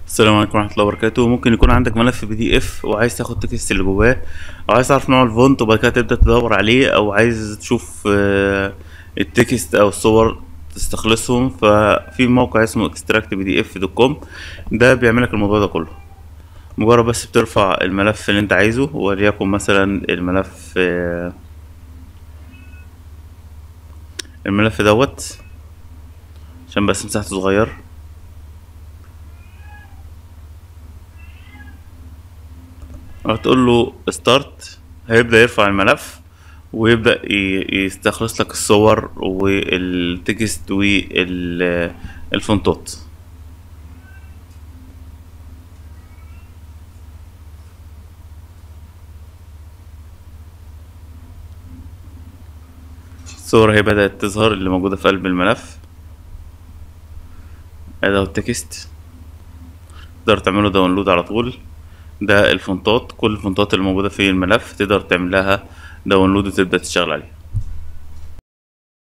السلام عليكم ورحمة الله وبركاته ممكن يكون عندك ملف بي دي اف وعايز تاخد تكست اللي جواه او عايز تعرف نوع الفونت وبعد كده تبدأ تدور عليه او عايز تشوف آه، التكست او الصور تستخلصهم ففي موقع اسمه extract pdf دوت كوم ده بيعمل لك الموضوع ده كله مجرد بس بترفع الملف اللي انت عايزه وليكن مثلا الملف آه، الملف دوت عشان بس مساحته صغير هتقول له ستارت هيبدأ يرفع الملف ويبدأ ي- يستخلص لك الصور والتكست والفونتات الصور هي بدأت تظهر اللي موجودة في قلب الملف ادي اهو التكست تقدر تعمله داونلود على طول ده الفونتات كل الفونتات اللي موجودة في الملف تقدر تعمل لها داونلود وتبدأ تشتغل عليها